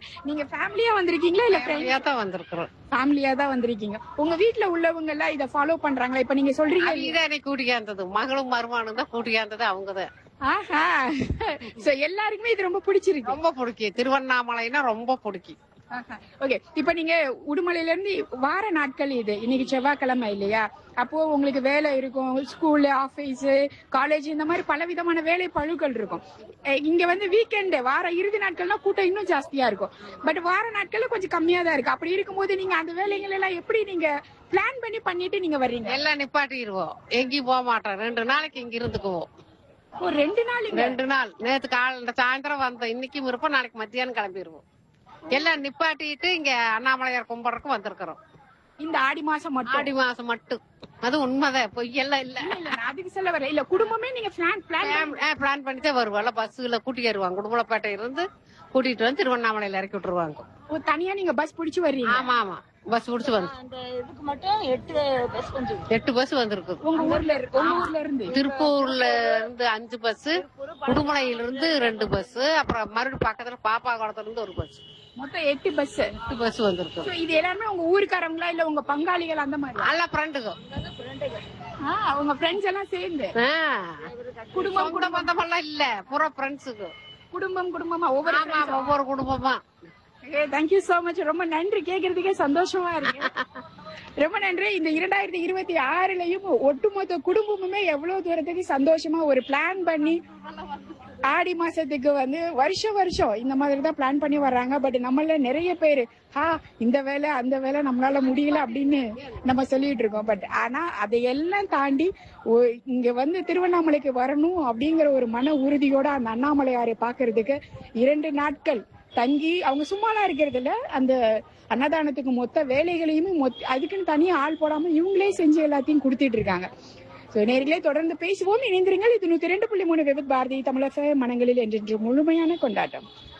நீங்க ஃபேமிலியா வந்திருக்கீங்களா இல்ல ஃபேமிலியா தான் வந்திருக்கிறோம் ஃபேமிலியா தான் வந்திருக்கீங்க உங்க வீட்ல உள்ளவங்க எல்லாம் இத ஃபாலோ பண்றாங்களா இப்ப நீங்க சொல்றீங்க அவங்க என்னை கூட்டிக்காந்தது மகளும் மருமானும் தான் கூட்டிக்காந்தது அவங்கதான் ஆஹா சோ எல்லாருக்குமே இது ரொம்ப பிடிச்சிருக்கு ரொம்ப பிடிக்கும் திருவண்ணாமலைனா ரொம்ப பிடிக்கும் ஓகே இப்ப நீங்க உடுமலையில இருந்து வார நாட்கள் இது இன்னைக்கு செவ்வாய்க்கிழமை இல்லையா அப்போ உங்களுக்கு வேலை இருக்கும் ஸ்கூல் ஆபீஸ் காலேஜ் இந்த மாதிரி பல விதமான வேலை பழுக்கள் இருக்கும் அஹ் இங்க வந்து வீக்கெண்ட் வார இறுதி நாட்கள்னா கூட்டம் இன்னும் ஜாஸ்தியா இருக்கும் பட் வார நாட்கள்ல கொஞ்சம் கம்மியா தான் இருக்கு அப்படி இருக்கும்போது நீங்க அந்த வேலைகள் எல்லாம் எப்படி நீங்க பிளான் பண்ணி பண்ணிட்டு நீங்க வர்றீங்க எல்லாம் நிப்பாட்டிடுவோம் எங்கேயும் போக மாட்டோம் ரெண்டு நாளைக்கு இங்க இருந்துக்குவோம் ஒரு ரெண்டு நாள் இங்க ரெண்டு நாள் நேத்து காலைல சாயந்தரம் வந்தோம் இன்னைக்கும் இருப்போம் நாளைக்கு மத்தியானம் கிளம்பிடுவோம் எல்லாம் நிப்பாட்டிட்டு இங்க அண்ணாமலையார் கும்பிட்றதுக்கு வந்திருக்கிறோம் இந்த ஆடி மாசம் மட்டும் ஆடி மாசம் மட்டும் அது உண்மைதான் பொய்யெல்லாம் இல்ல இல்ல, நான் அதுக்கு சொல்ல வரேன் இல்ல குடும்பமே நீங்க பிளான் பிளான் பிளான் பண்ணிட்டே வருவாங்க பஸ்ஸுல கூட்டி வருவாங்க குடும்பலப்பேட்டை இருந்து கூட்டிட்டு வந்து திருவண்ணாமலையில இறக்கி விட்டுருவாங்க தனியா நீங்க பஸ் பிடிச்சு வர்றீங்க ஆமா ஆமா பஸ் பிடிச்சு வந்து அந்த இதுக்கு மட்டும் எட்டு பஸ் வந்து எட்டு பஸ் வந்திருக்கு உங்க ஊர்ல இரு- உங்க ஊர்ல இருந்து திருப்பூர்ல இருந்து அஞ்சு பஸ் உடுமலையில இருந்து ரெண்டு பஸ் அப்புறம் மறுபடியும் பக்கத்துல பாப்பா குளத்துல இருந்து ஒரு பஸ் மொத்தம் எட்டு பஸ் எட்டு பஸ் வந்திருக்கு So, இது எல்லாமே உங்க ஊருக்காரங்களா இல்ல உங்க பங்காளிகள் அந்த மாதிரி நல்ல ஃப்ரெண்டுங்க உங்க ஃப்ரெண்ட்ஸ் எல்லாம் சேர்ந்து குடும்பம் சொந்த பந்தமெல்லாம் இல்ல பூரா ஃப்ரெண்ட்ஸுக்கு குடும்பம் குடும்பமா ஒவ்வொரு ஆமா ஆமா, ஒவ்வொரு குடும்பமா தேங்க்யூ சோ மச் ரொம்ப நன்றி கேக்குறதுக்கே சந்தோஷமா இருக்கு ரொம்ப நன்றி இந்த இரண்டாயிரத்தி இருபத்தி ஆறுலயும் ஒட்டுமொத்த குடும்பமுமே எவ்வளவு தூரத்துக்கு சந்தோஷமா ஒரு பிளான் பண்ணி ஆடி மாசத்துக்கு வந்து வருஷம் வருஷம் இந்த மாதிரி தான் பிளான் பண்ணி வர்றாங்க பட் நம்மள நிறைய பேர் ஹா இந்த வேலை அந்த வேலை நம்மளால முடியல அப்படின்னு நம்ம சொல்லிட்டு இருக்கோம் பட் ஆனா அதையெல்லாம் தாண்டி ஒ- இங்க வந்து திருவண்ணாமலைக்கு வரணும் அப்படிங்கிற ஒரு மன உறுதியோட அந்த அண்ணாமலையாரை பாக்குறதுக்கு இரண்டு நாட்கள் தங்கி அவங்க சும்மாலாம் இருக்கிறது இல்ல அந்த அன்னதானத்துக்கு மொத்த வேலைகளையுமே மொத்த அதுக்குன்னு தனியா ஆள் போடாம இவங்களே செஞ்சு எல்லாத்தையும் கொடுத்துட்டு இருக்காங்க சோ நேர்களே தொடர்ந்து பேசுவோம் இணைந்திருங்கள் இது நூத்தி ரெண்டு புள்ளி மூணு விபத் பாரதி தமிழக மனங்களில் என்றென்று முழுமையான கொண்டாட்டம்